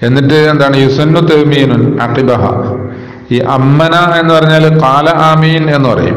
എന്നിട്ട് എന്താണ് യുസന്നു തെമീനുൻ അക്കിബഹ ഈ അമ്മന എന്ന് പറഞ്ഞാൽ കാല ആമീൻ എന്ന് പറയും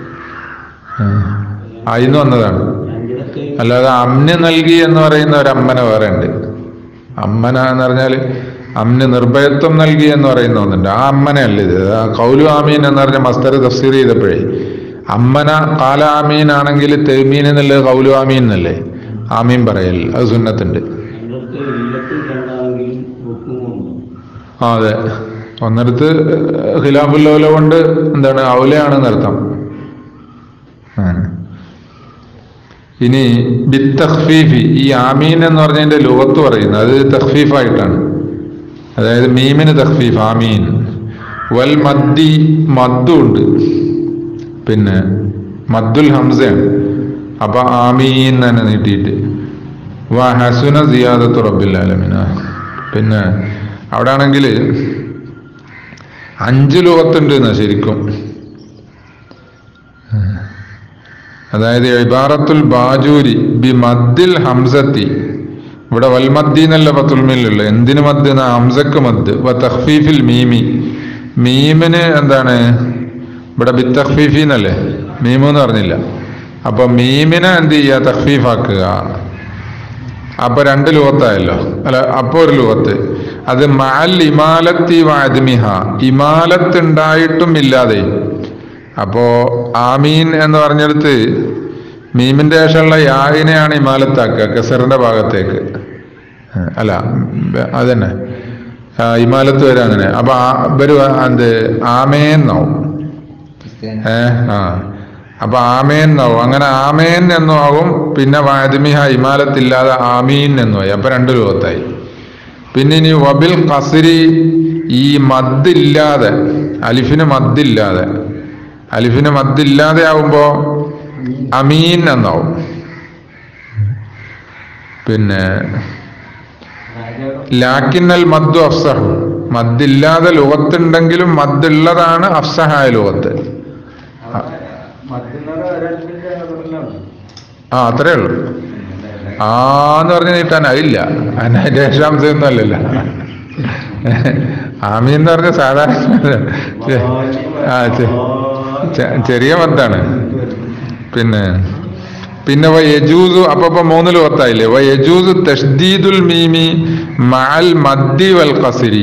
അയിന്ന് വന്നതാണ് അല്ലാതെ അമ്ന് നൽകി എന്ന് പറയുന്ന ഒരു അമ്മന വേറെ ഉണ്ട് അമ്മന എന്ന് പറഞ്ഞാൽ അമ്ന് നിർഭയത്വം നൽകി എന്ന് പറയുന്ന ഒന്നുണ്ട് ആ അമ്മനയല്ല ഇത് ആ കൗലു ആമീൻ എന്ന് പറഞ്ഞ മസ്തർ തഫ്സീർ ചെയ്തപ്പോഴേ അമ്മന കാല ആമീൻ ആണെങ്കിൽ തെമീൻ എന്നുള്ളത് കൗലു ആമീൻ എന്നല്ലേ ആമീൻ പറയൽ അത് സുന്നത്തുണ്ട് ഞങ്ങൾക്ക് ഇല്ലത്തിൽ രണ്ടാമെങ്കിലും ബുക്കും ആ അതെ ഒന്നിടത്ത് ഖിലാഫുല്ലോല കൊണ്ട് എന്താണ് ഔലയാണെന്ന് അർത്ഥം ആ. ഇനി ബിത്തഖ്ഫീഫി ഈ ആമീൻ എന്ന് പറഞ്ഞതിന്റെ ലോകത്ത് പറയുന്നത് അത് തഖ്ഫീഫായിട്ടാണ് അതായത് മീമിന് തഖ്ഫീഫ് ആമീൻ വൽ മദ്ദി മദ്ദും ഉണ്ട് പിന്നെ മദ്ദുൽ ഹംസയാണ് അപ്പൊ ആമീൻ തന്നെ നീട്ടിയിട്ട് വ ഹസുന സിയാദത്ത് റബ്ബിൽ ആലമീൻ ആ. പിന്നെ അവിടെ ആണെങ്കിൽ അഞ്ച് ലോകത്തുണ്ട് എന്നാ ശരിക്കും അതായത് ഇബാറത്തുൽ ബാജൂരി ബി മദ്ദിൽ ഹംസത്തി ഇവിടെ വൽമദ്ദി എന്നല്ല പത്തുൽമിലുള്ള എന്തിന് മദ് എന്ന ഹംസക്ക് മദ് വ തഖ്ഫീഫിൽ മീമി മീമിന് എന്താണ് ഇവിടെ ബി തഖ്ഫീഫി എന്നല്ലേ മീമു എന്ന് പറഞ്ഞില്ല അപ്പൊ മീമിനെ എന്ത് ചെയ്യുക തഖ്ഫീഫാക്കുക അപ്പൊ രണ്ട് ലുവത്തായല്ലോ അല്ല അപ്പൊ ഒരു ലുവത്ത് അത് മാൽ ഇമാലത്തി വാദ്മിഹ ഇമാലത്ത് ഉണ്ടായിട്ടും ഇല്ലാതെ അപ്പോ ആമീൻ എന്ന് പറഞ്ഞെടുത്ത് മീമിന്റെ ശേഷമുള്ള യാഹിനെയാണ് ഇമാലത്താക്കുക കസറിന്റെ ഭാഗത്തേക്ക് ഏഹ് അല്ല ബ- അതന്നെ ആ, ഇമാലത്ത് വരെ അങ്ങനെ അപ്പൊ ആ- ഇവര് എന്ത് ആമേന്നാവും ഏ ആ അപ്പൊ ആമേൻ എന്നാവും അങ്ങനെ ആമേൻ എന്നും ആവും പിന്നെ വാദ്മിഹ ഇമാലത്തില്ലാതെ ആമീൻ എന്നും ആയി അപ്പൊ രണ്ടു രൂപത്തായി പിന്നെ ഇനി വബിൽ കസരി ഈ മദ്ദില്ലാതെ അലിഫിന് മദ്ദില്ലാതെ അലിഫിന് മദ്ദില്ലാതെ ആവുമ്പോ അമീൻ എന്നാവും പിന്നെ ലാക്കിന്നൽ മദ്ദു അഫ്സഹു മദ്ദില്ലാതെ ലുഗത്തുണ്ടെങ്കിലും മദ്ദുള്ളതാണ് അഫ്സഹായ ലുഗത്ത് ആ അത്രേ ഉള്ളൂ ആന്ന് പറഞ്ഞ് നീട്ടാൻ അതില്ല അതിന് അതിന്റെ ശേഷാംശമൊന്നും അല്ലല്ലോ ആമി എന്ന് പറഞ്ഞ സാധാരണ ചെ- ആ ചെ- ചെ- ചെറിയ മദ്ദാണ് പിന്നെ പിന്നെ വ യജൂസു അപ്പൊ ഇപ്പൊ മൂന്ന് ലോകത്തായില്ലേ വ യജൂസു തഷ്ദീദുൽ മീമി മാൽ മദ്ദി വൽ ഖസരി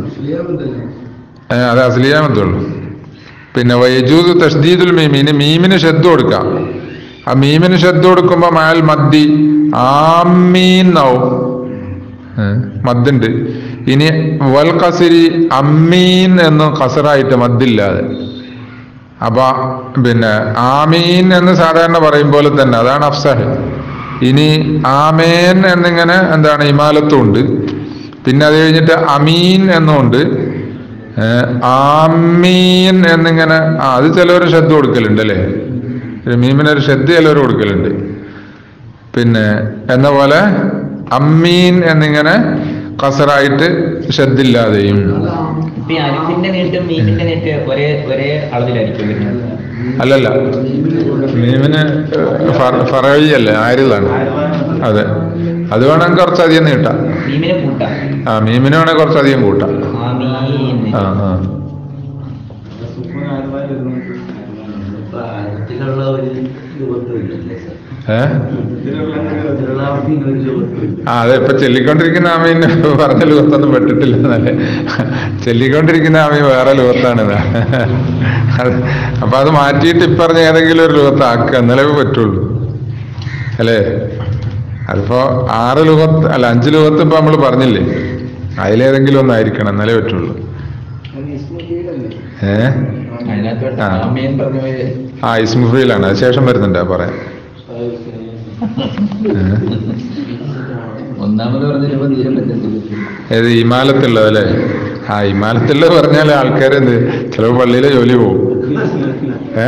ഏ, അത് അസ്ലിയാമത്തുള്ളൂ പിന്നെ വയജൂസ് തഷ്ദീദുൽ മീമി ഇനി മീമിന് ശ്രദ്ധ കൊടുക്കാം ആ മീമിന് ശ്രദ്ധ കൊടുക്കുമ്പോ മാൽ മദ്ദി ആമീന്നാവും ഏ, മദ്ദുണ്ട് ഇനി വൽ കസിരി അമ്മീൻ എന്ന് കസറായിട്ട് മദ്ദില്ലാതെ അപ്പൊ പിന്നെ ആമീൻ എന്ന് സാധാരണ പറയും പോലെ തന്നെ അതാണ് അഫ്സഹ് ഇനി ആമേൻ എന്നിങ്ങനെ എന്താണ് ഇമാലത്തും ഉണ്ട് പിന്നെ അത് കഴിഞ്ഞിട്ട് അമീൻ എന്നുണ്ട് ഏഹ് ആമീൻ എന്നിങ്ങനെ ആ അത് ചിലവർ ശ്രദ്ധ കൊടുക്കലുണ്ട് അല്ലേ ഒരു മീമിനൊരു ശ്രദ്ധ ചിലവർ കൊടുക്കലുണ്ട് പിന്നെ എന്ന പോലെ അമ്മീൻ എന്നിങ്ങനെ കസറായിട്ട് ശ്രദ്ധില്ലാതെയും ഇപ്പൊ ഈ അരിഫിന്റെ നീട്ടും മീമിന്റെ നീട്ട് ഒരേ ഒരേ അളവിലായിരിക്കും വരുന്നത് അല്ലല്ല മീമിന് ഫറവിയല്ലേ ആരിലാണ് അതെ അത് വേണമെങ്കിൽ കുറച്ചധികം നീട്ടാം മീമിനെ കൂട്ടാം ആ മീമിന് വേണമെങ്കിൽ കുറച്ചധികം കൂട്ടാം ആമീൻ ആ ആ പ്രായത്തിലുള്ള ഒരു രൂപത്തില്ലേ ഏ ഇതിലുള്ള ഒരു രൂപത്തില്ല ആ അതെ ഇപ്പൊ ചെല്ലിക്കൊണ്ടിരിക്കുന്ന ആമീൻ പറഞ്ഞ ലോകത്തൊന്നും പെട്ടിട്ടില്ല എന്നല്ലേ ചെല്ലിക്കൊണ്ടിരിക്കുന്ന ആമീൻ വേറെ ലോകത്താണ് അപ്പൊ അത് മാറ്റിയിട്ട് ഇപ്പറഞ്ഞ ഏതെങ്കിലും ഒരു ലോകത്താക്കുക എന്നാലേ പറ്റുള്ളൂ അല്ലേ അതിപ്പോ ആറ് ലോകത്ത് അല്ല അഞ്ച് ലോകത്ത് ഇപ്പൊ നമ്മൾ പറഞ്ഞില്ലേ അതിലേതെങ്കിലും ഒന്നായിരിക്കണം എന്നാലേ പറ്റുള്ളൂ ഏ അതിനകത്ത് ആ. ആമീൻ പറഞ്ഞ പോലെ ആ ഇസ്മുഫയിലാണ് അത് ശേഷം വരുന്നുണ്ട് ആ പറയാം ഏ? ഒന്നാമത് പറഞ്ഞിട്ട് തീരെ പറ്റത്തില്ല ഏത് ഇമാലത്തുള്ളത് അല്ലേ ആ ഇമാലത്തുള്ളത് പറഞ്ഞാൽ ആൾക്കാർ എന്ത് ചിലപ്പോൾ പള്ളിയിലെ ജോലി പോവും ഏ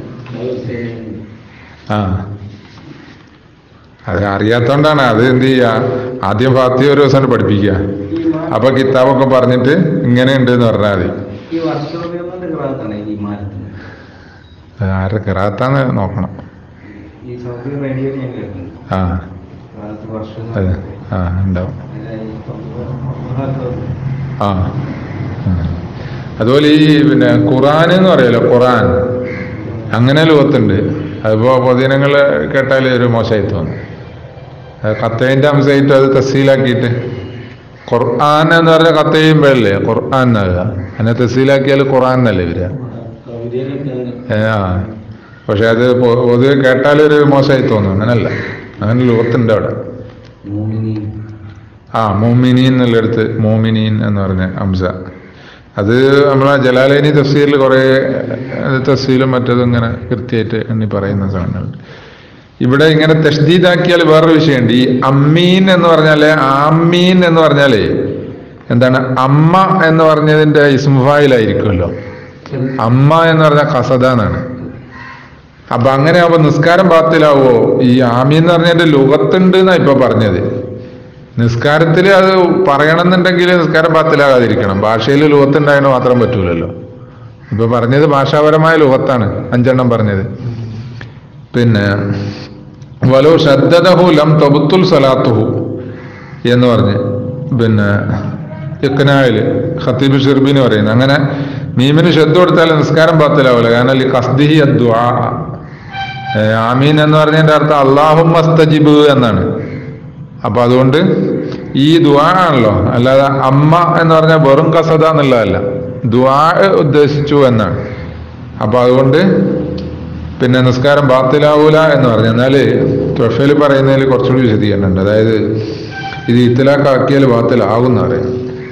ആ അത് അറിയാത്തോണ്ടാണ് അത് എന്ത് ചെയ്യാ ആദ്യം ഫാത്തി ഒരു ദിവസം പഠിപ്പിക്കുക അപ്പൊ കിതാബൊക്കെ പറഞ്ഞിട്ട് ഇങ്ങനെ ഉണ്ട് എന്ന് പറഞ്ഞാൽ മതി ഈ വർഷോപയോഗത്തിന്റെ ഗ്രാഹത്താണ് ഈ മാറ്റത്തിന് അത് ആരുടെ കിറാത്താന്ന് നോക്കണം ഈ സൗദി റേഡിയോയിൽ ഞാൻ കേൾക്കുന്നു ആ ഗ്രാഹത്ത് വർഷം അതെ ആ ഉണ്ടാവും അതായത് ഈ ആ ഉം. അതുപോലെ ഈ പിന്നെ ഖുറാൻ എന്ന് പറയുമല്ലോ ഖുറാൻ അങ്ങനെ ലോകത്തുണ്ട് അതിപ്പോ പൊതുജനങ്ങൾ കേട്ടാൽ ഒരു മോശമായി തോന്നും അത് കത്തേൻ്റെ അംശമായിട്ട് അത് തസീലാക്കിയിട്ട് ഖുർആൻ എന്ന് പറഞ്ഞ കത്ത് ചെയ്യുമ്പോഴല്ലേ ഖുർആൻ എന്നാകുക അതിനെ തസീലാക്കിയാൽ ഖുർആൻ എന്നല്ലേ വരിക കവിതയിലൊക്കെ ഏ, ആ പക്ഷെ അത് പൊ- പൊതുവെ കേട്ടാലൊരു മോശമായി തോന്നും അങ്ങനല്ല അങ്ങനെ ലോകത്തുണ്ട് അവിടെ മോമിനി ആ മോമിനീൻ എന്നുള്ളിടത്ത് മോമിനീൻ എന്ന് പറഞ്ഞ അംശ അത് നമ്മളെ ജലാലൈനി തഫ്സീറിൽ കുറേ തഫ്സീലും മറ്റതും ഇങ്ങനെ കൃത്യമായിട്ട് എണ്ണി പറയുന്ന സാധനങ്ങളുണ്ട് ഇവിടെ ഇങ്ങനെ തഷ്ദീദാക്കിയാൽ വേറൊരു വിഷയമുണ്ട് ഈ അമ്മീൻ എന്ന് പറഞ്ഞാല് ആമീൻ എന്ന് പറഞ്ഞാലേ എന്താണ് അമ്മ എന്ന് പറഞ്ഞതിന്റെ ഇസ്മുഫായിലായിരിക്കുമല്ലോ അമ്മ എന്ന് പറഞ്ഞാൽ കസദ എന്നാണ് അപ്പൊ അങ്ങനെ ആവുമ്പോ നിസ്കാരം പാത്തിലാവോ ഈ ആമി എന്ന് പറഞ്ഞതിന്റെ ലോകത്തുണ്ട് എന്നാ ഇപ്പൊ പറഞ്ഞത് നിസ്കാരത്തിൽ അത് പറയണമെന്നുണ്ടെങ്കിൽ നിസ്കാരം പാത്തിലാകാതിരിക്കണം ഭാഷയിൽ ലോകത്തുണ്ടായതിന് മാത്രം പറ്റൂലല്ലോ ഇപ്പൊ പറഞ്ഞത് ഭാഷാപരമായ ലോകത്താണ് അഞ്ചെണ്ണം പറഞ്ഞത് പിന്നെ വലോ ശ്രദ്ധതഹു ലം തൊബുത്തുൽ സലാത്തുഹു എന്ന് പറഞ്ഞ് പിന്നെ ഇക്കനായില് ഖത്തീബ് ഷിർബിന് പറയുന്നത് അങ്ങനെ മീമിന് ശ്രദ്ധ കൊടുത്താൽ നിസ്കാരം പാത്തിലാവില്ല കാരണം ഈ കസ്ദിഹി അദ്വാ ആമീൻ എന്ന് പറഞ്ഞതിന്റെ അർത്ഥം അള്ളാഹും മസ്തജിബ് എന്നാണ് അപ്പൊ അതുകൊണ്ട് ഈ ദുആ ആണല്ലോ അല്ലാതെ അമ്മ എന്ന് പറഞ്ഞാൽ വെറും കസദ എന്നുള്ളതല്ല ദുആ ഉദ്ദേശിച്ചു എന്നാണ് അപ്പൊ അതുകൊണ്ട് പിന്നെ നിസ്കാരം ബാത്തിലാവൂല എന്ന് പറഞ്ഞു എന്നാല് തൊഫയിൽ പറയുന്നതിൽ കുറച്ചുകൂടി വിശദീകരണമുണ്ട് അതായത് ഇത് ഇത്തലാക്കാക്കിയാൽ ബാത്തിലാകുന്ന പറയാം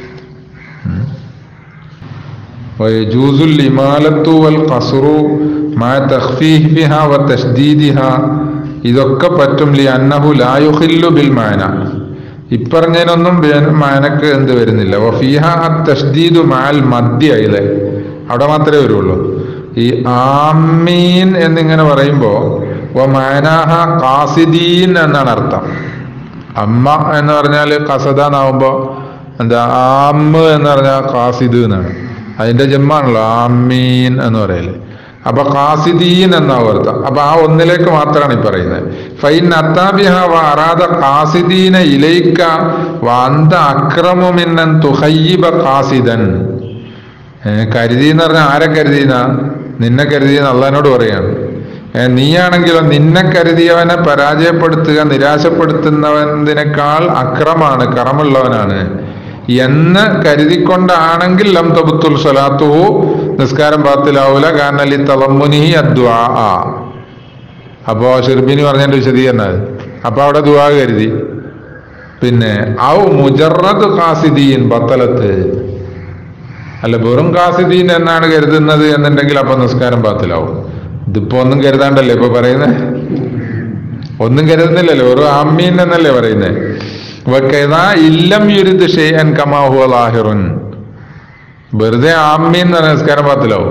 ويجوز الإمالة والقصر مع تخفيفها وتشديدها ഇതൊക്കെ പറ്റും ലി അന്നഹു ലായുഹില്ലു ബിൽ മാന ഇപ്പറഞ്ഞതിനൊന്നും ബേ- മാനക്ക് എന്ത് വരുന്നില്ല വഫീഹ തഷ്ദീദു മാൽ മദ്യ ഇല്ലേ അവിടെ മാത്രമേ വരുള്ളൂ ഈ ആമീൻ എന്നിങ്ങനെ പറയുമ്പോ വ മാനാഹ കാസിദീൻ എന്നാണ് അർത്ഥം അമ്മ എന്ന് പറഞ്ഞാൽ കസദ എന്നാവുമ്പോ എന്താ ആമ്മ് എന്ന് പറഞ്ഞാൽ കാസിദ് എന്നാണ് അതിന്റെ ജമ്മാണല്ലോ ആമീൻ എന്ന് പറയല് അപ്പൊ കാസിദീൻ എന്നാവും അർത്ഥം അപ്പൊ ആ ഒന്നിലേക്ക് മാത്രമാണ് ഈ പറയുന്നത് ഫൈൻ അത്താബിഹ വാറാദ കാസിദീന ഇലൈക്ക വാന്ത അക്രമുമിന്നൻ തുഹയ്യിബ കാസിദൻ ഏ, കരുതി എന്ന് പറഞ്ഞാൽ ആരെ കരുതിന നിന്നെ കരുതി അള്ളഹാനോട് പറയാണ് ഏ, നീയാണെങ്കിലോ നിന്നെ കരുതിയവനെ പരാജയപ്പെടുത്തുക നിരാശപ്പെടുത്തുന്നവനേക്കാൾ അക്രമാണ് കറമുള്ളവനാണ് എന്ന് കരുതിക്കൊണ്ടാണെങ്കിൽ ലം തബുത്തുൽ സ്വലാത്തുഹു നിസ്കാരം പാത്തിലാവൂല കാരണം അലി തളമുനിഹി അദ്വാ അപ്പോ ഷിർബിനി പറഞ്ഞതിന്റെ വിശദീകരണം അത് അപ്പൊ അവിടെ ദുആ കരുതി പിന്നെ ഔ മുജറദ് ഖാസിദീൻ ബത്തലത്ത് അല്ല വെറും കാസിദീൻ എന്നാണ് കരുതുന്നത് എന്നുണ്ടെങ്കിൽ അപ്പൊ നിസ്കാരം പാത്തിലാവും ഇതിപ്പോ ഒന്നും കരുതാണ്ടല്ലേ ഇപ്പൊ പറയുന്നേ ഒന്നും കരുതുന്നില്ലല്ലോ ഒരു ആമീൻ എന്നല്ലേ പറയുന്നേ വക്കൈദാ ഇല്ലം യുരിദ് ഷെയ്അൻ കമാ ഹുവ ലാഹിറുൻ വെറുതെ ആമീൻ എന്ന് പറഞ്ഞ നിസ്കാരം പാത്തിലാവും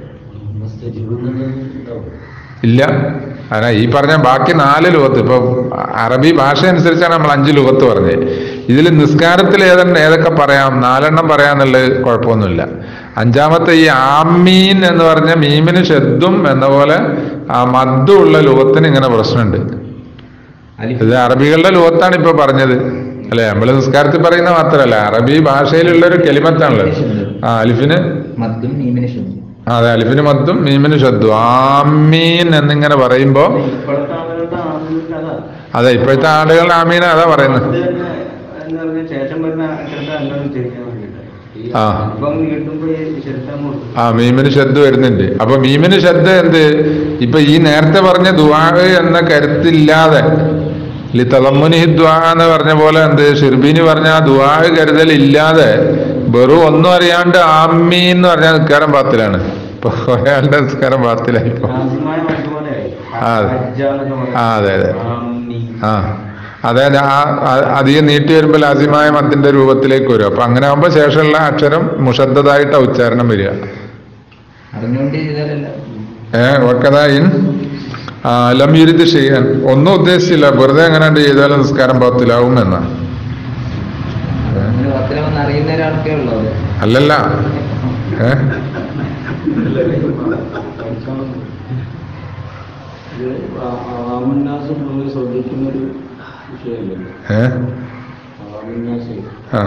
ഇല്ല അല്ല ഈ പറഞ്ഞ ബാക്കി നാല് ലോകത്ത് ഇപ്പൊ അറബി ഭാഷ അനുസരിച്ചാണ് നമ്മൾ അഞ്ച് ലോകത്ത് പറഞ്ഞത് ഇതിൽ നിസ്കാരത്തിൽ ഏതെണ്ണം ഏതൊക്കെ പറയാം നാലെണ്ണം പറയാന്നുള്ളത് കുഴപ്പമൊന്നുമില്ല അഞ്ചാമത്തെ ഈ ആമീൻ എന്ന് പറഞ്ഞ മീമിന് ഷെദ്ദും എന്ന പോലെ ആ മദ്ദുള്ള ലോകത്തിന് ഇങ്ങനെ പ്രശ്നമുണ്ട് അലിഫ് ഇത് അറബികളുടെ ലോകത്താണ് ഇപ്പൊ പറഞ്ഞത് അല്ലെ നമ്മള് നിസ്കാരത്തിൽ പറയുന്ന മാത്രമല്ല അറബി ഭാഷയിലുള്ള ഒരു കെലിമത്താണല്ലോ ആ അലിഫിന് മദ്ദും മീമിന് ശുദ്ധം ആ, അതെ അലിഫിന് മദ്ദും മീമിന് ഷദ്ദും ആമീൻ എന്നിങ്ങനെ പറയുമ്പോ ഇപ്പോഴത്തെ ആളുകളുടെ ആളുകൾക്ക് അതാ അതെ ഇപ്പോഴത്തെ ആളുകൾ ആമീന അതാ പറയുന്നത് അത് തന്നെ എന്താ പറയുക ശേഷം വരുന്ന അക്ഷരത്തെ എന്താണെന്ന് ചോദിക്കാൻ വേണ്ടിയിട്ട് ഈ ആ. ഇപ്പം കിട്ടുമ്പോ ഈ ശരിക്കാൻ കൊടുക്കും ആ മീമിന് ശബ്ദം വരുന്നുണ്ട് അപ്പൊ മീമിന് ശബ്ദം എന്ത് ഇപ്പൊ ഈ നേരത്തെ പറഞ്ഞ ദുആ എന്ന കരുത്തില്ലാതെ ലി തലമുനിഹി ദുആ എന്ന് പറഞ്ഞ പോലെ എന്ത് ഷിർബിനി പറഞ്ഞ ആ ദുആ കരുതൽ ഇല്ലാതെ വെറും ഒന്നും അറിയാണ്ട് ആമീ എന്ന് പറഞ്ഞ നിസ്കാരം പാത്തിലാണ് ഇപ്പൊ ഒരാളുടെ നിസ്കാരം പാത്തിലായി ഇപ്പൊ ആദ്യമായ മറ്റുപോലെയായി ആ, അതെ. ഹജ്ജ എന്നൊക്കെ പറയും. ആ, അതെ, അതെ. ആമീൻ. ആ അതായത് ആ ആ- അധികം നീട്ടി വരുമ്പോൾ ലാസിമായ മത്തിന്റെ രൂപത്തിലേക്ക് വരും അപ്പൊ അങ്ങനെ ആകുമ്പോൾ ശേഷമുള്ള അക്ഷരം മുഷദ്ദതായിട്ടാ ഉച്ചാരണം വരിക അറിഞ്ഞുകൊണ്ട് ചെയ്താലല്ല ഏഹ് വക്കതായിൻ ആ, ലം യുരിദ് ചെയ്യാൻ ഒന്നും ഉദ്ദേശിച്ചില്ല വെറുതെ എങ്ങനെ ചെയ്താലും നിസ്കാരം പാത്തിലാവും എന്നാണ് അങ്ങനെ പത്തിലവന്ന് അറിയുന്ന ഒരാൾക്കേ ഉള്ളൂ അത് അല്ലല്ല ഏഹ് ഇത് ആ- ആമുന്നാസ് പൊതുവെ ശ്രദ്ധിക്കുന്ന ഒരു വിഷയമല്ലേ ഏഹ് ആ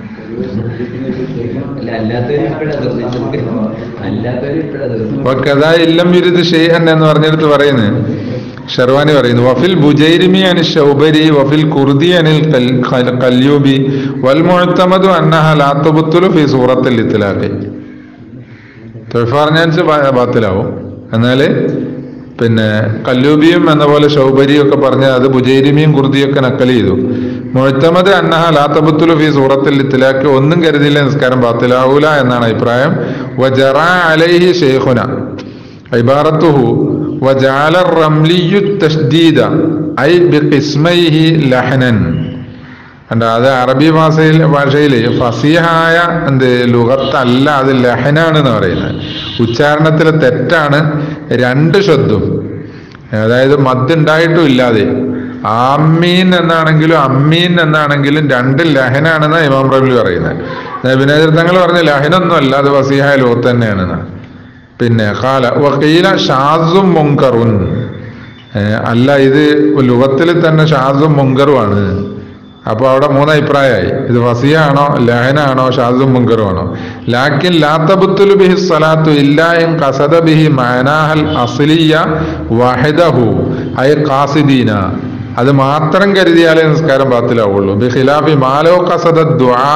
അല്ല അല്ലാത്തവര് ഇപ്പോഴാ തീർന്നത് അല്ലാത്തവര് ഇപ്പോഴാ തീർന്നത് വക്കഥാ ഇല്ലം വിരുദ് ഷെയ്ഹൻ എന്ന് പറഞ്ഞെടുത്ത് പറയുന്നത് ഷെർവാനി പറയുന്നു വഫിൽ ബുജൈരിമി അനിൽ ഷൗബരി വഫിൽ കുർദി അനിൽ കൽ- ഖൽ- കല്യൂബി വൽ മുഅത്തമദു അന്നഹ ലാ തുബ്തുലു ഫി സൂറത്തിൽ ഇത്ലാഖി തൊഴിഫാർഞ്ഞാൻസ് ബാത്തിലാവും എന്നാല് പിന്നെ കല്ലൂബിയും എന്ന പോലെ ഷൗബരിയും ഒക്കെ പറഞ്ഞ് അത് ബുജൈരിമിയും കുർദിയൊക്കെ നക്കൽ ചെയ്തു മുഴത്തമത് അന്നഹ ലാത്തബുത്തുലു ഫി സൂറത്തിൽ ഇത്തിലാക്കി ഒന്നും കരുതിയില്ല നിസ്കാരം ബാത്തിലാവൂല എന്നാണ് അഭിപ്രായം വജറ അലൈഹി ഷെയ്ഖുന ഇബാറത്തുഹു വജാല റംലിയു തഷ്ദീദ ഐ ബിഖിസ്മൈഹി ലഹനൻ കണ്ട അത് അറബി ഭാഷയിൽ ഭാഷയിൽ ഫസീഹായ എന്ത് ലുഹത്തല്ല അത് ലഹനാണ് എന്ന് പറയുന്നത് ഉച്ചാരണത്തിലെ തെറ്റാണ് രണ്ട് ശബ്ദം അതായത് മദ് ഉണ്ടായിട്ടും ഇല്ലാതെ ആമീൻ എന്നാണെങ്കിലും അമ്മീൻ എന്നാണെങ്കിലും രണ്ട് ലഹനാണെന്ന് ഇമാം റബി പറയുന്നത് വിനേതൃത്വങ്ങൾ പറഞ്ഞ ലഹനൊന്നും അല്ല അത് ഫസീഹായ ലുഹത്ത് തന്നെയാണെന്ന് പിന്നെ കാല വക്കീല ഷാസും മുങ്കറുൻ ഏ, അല്ല ഇത് ലുഹത്തിൽ തന്നെ ഷാസും മുങ്കറുമാണ് അപ്പൊ അവിടെ മൂന്ന് അഭിപ്രായമായി ഇത് ഫസിയാണോ ലഹനാണോ ഷാസും മുങ്കറുമാണോ ലാക്കിൻ ലാത്തബുത്തുലു ബിഹി സ്വലാത്തു ഇല്ലായും കസദ ബിഹി മാനാഹൽ അസ്ലിയ വഹദഹു അയ ഖാസിദീന അത് മാത്രം കരുതിയാലേ നിസ്കാരം ബാത്തിലാവുള്ളൂ ബി ഖിലാഫി മാലോ കസദ ദുആ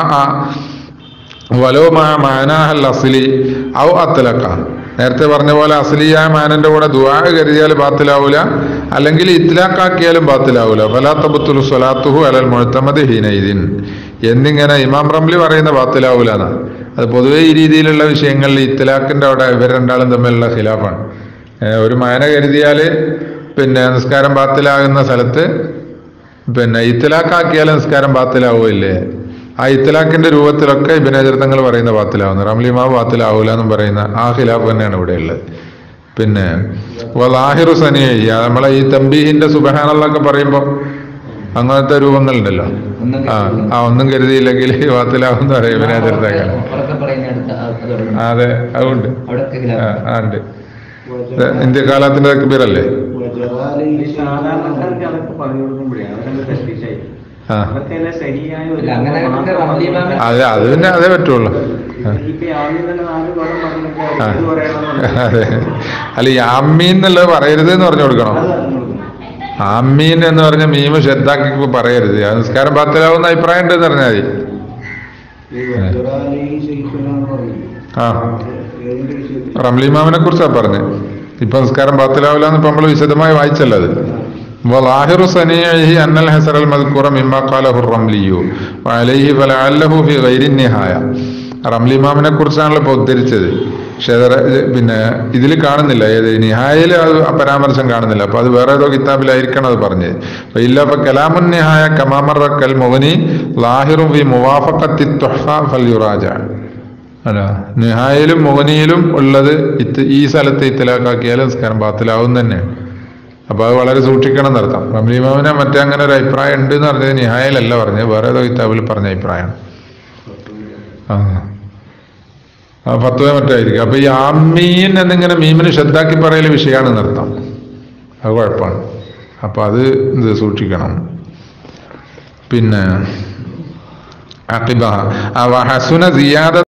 വലോ മാ മാനാഹൽ അസ്ലി ഔ അത്തലക്ക നേരത്തെ പറഞ്ഞ പോലെ അസ്ലിയായ മാനന്റെ കൂടെ ദുആ കരുതിയാൽ ബാത്തിലാവൂല അല്ലെങ്കിൽ ഇത്ലാക്കാക്കിയാലും ബാത്തിലാവൂല ഫലാത്തബുത്തുൽ സ്വലാത്തുഹു അലൽ മുഴത്തമത് ഹീനൈദിൻ എന്നിങ്ങനെ ഇമാം റംലി പറയുന്ന ബാത്തിലാവൂല എന്നാണ് അത് പൊതുവെ ഈ രീതിയിലുള്ള വിഷയങ്ങളിൽ ഇത്ലാക്കിന്റെ അവിടെ ഇവർ രണ്ടാളും തമ്മിലുള്ള ഖിലാഫാണ് ഏഹ് ഒരു മാന കരുതിയാല് പിന്നെ നിസ്കാരം ബാത്തിലാകുന്ന സ്ഥലത്ത് പിന്നെ ഇത്തലാക്കാക്കിയാൽ നിസ്കാരം ബാത്തിലാവുകയില്ലേ ആ ഇത്തലാഖിന്റെ രൂപത്തിലൊക്കെ ഇബിനചരിതങ്ങൾ പറയുന്ന ബാത്തിലാവുന്നു റംലിമാവ് ബാത്തിലാവൂല എന്നും പറയുന്ന ആ ഖിലാഫ് തന്നെയാണ് ഇവിടെ ഉള്ളത് പിന്നെ വലാഹിറു സനിയായി നമ്മളെ ഈ തമ്പീഹിന്റെ സുബഹാനല്ലൊക്കെ പറയുമ്പോൾ അങ്ങനത്തെ രൂപങ്ങളുണ്ടല്ലോ ഒന്നും ആ ആ ഒന്നും കരുതിയില്ലെങ്കിൽ ബാത്തിലാവും എന്ന് പറയും ഇബിനചരിതങ്ങൾ ഉറക്കെ പറയുന്നിടത്ത് അത് തുടങ്ങും. അതെ അതുണ്ട് അവിടെയൊക്കെ ആ ഖിലാഫ്. ആ, ഉണ്ട് ഇത് ഇന്ത്യ കാലത്തിന്റെ തക്ബീറല്ലേ ഈ സാധാരണക്കാർക്ക് അതൊക്കെ പറഞ്ഞു കൊടുക്കുമ്പോഴേ അവരങ്ങ് തെറ്റിച്ചായി ആ അതൊക്കെ അല്ലേ ശരിയായ ഒരു അല്ല, അങ്ങനെ ഒക്കെ റമദി ഇമാമ് അതെ അത് പിന്നെ അതേ പറ്റുള്ളൂ ആ. ഇപ്പൊ ആദ്യം തന്നെ നാല് കൊല്ലം പറഞ്ഞിട്ട് ആ. ഇത് പറയണമെന്നുണ്ട് അതെ അല്ല ഈ ആമീൻ എന്നുള്ളത് പറയരുത് എന്ന് പറഞ്ഞു കൊടുക്കണം അത് പറഞ്ഞു കൊടുക്കണം ആമീൻ എന്ന് പറഞ്ഞ മീമ് ശ്രദ്ധാക്കി പറയരുത് അത് നിസ്കാരം പത്തിലാവുന്ന അഭിപ്രായം ഉണ്ടെന്ന് പറഞ്ഞാൽ മതി ഈ വജ്രാലി ശൈഖുനാന്ന് പറഞ്ഞു ആ ഏതിന്റെ വിഷയത്തിൽ റംലിമാമിനെ കുറിച്ചാണ് പറഞ്ഞത് ഇപ്പൊ നിസ്കാരം പത്തിലാവില്ല എന്ന് ഇപ്പൊ നമ്മൾ വിശദമായി വായിച്ചല്ലോ അത് وظاهر صنيعه أن الحسر المذكور مما قاله الرملي وعليه فلعله في غير النهاية റംലി ഇമാമിനെ കുറിച്ചാണല്ലോ ഇപ്പൊ ഉദ്ധരിച്ചത് പക്ഷെ അത് ര- പിന്നെ ഇതിൽ കാണുന്നില്ല ഏത് നിഹായയിൽ അത് ആ പരാമർശം കാണുന്നില്ല അപ്പൊ അത് വേറെ ഏതോ കിതാബിലായിരിക്കണം അത് പറഞ്ഞത് അപ്പൊ ഇല്ല അപ്പൊ കലാമുൻ നിഹായ കമാമർ കൽ മുവനി ലാഹിറും വി മുവാഫഖത്തി തുഹ്ഫ ഫൽ യുറാജ അല്ല നിഹായിലും മുഹനിയിലും ഉള്ളത് ഇത് ഈ സ്ഥലത്ത് ഇത്തലാക്കാക്കിയാൽ നിസ്കാരം ബാത്തിലാവും തന്നെ അപ്പൊ അത് വളരെ സൂക്ഷിക്കണം എന്നർത്ഥം റംലിമാമിനെ മറ്റേ അങ്ങനെ ഒരു അഭിപ്രായം ഉണ്ട് എന്ന് പറഞ്ഞത് നിഹായിലല്ല പറഞ്ഞത് വേറെ ഏതോ കിതാബിൽ പറഞ്ഞ അഭിപ്രായമാണ് ആ ആ ഫത്വ മറ്റായിരിക്കും അപ്പൊ ഈ ആമീൻ എന്നിങ്ങനെ മീമിന് ശ്രദ്ധാക്കി പറയൽ വിഷയമാണ് നൃത്തം അത് കുഴപ്പമാണ് അപ്പൊ അത് ഇത് സൂക്ഷിക്കണം പിന്നെ അക്കിബ ഹസുന സിയാദ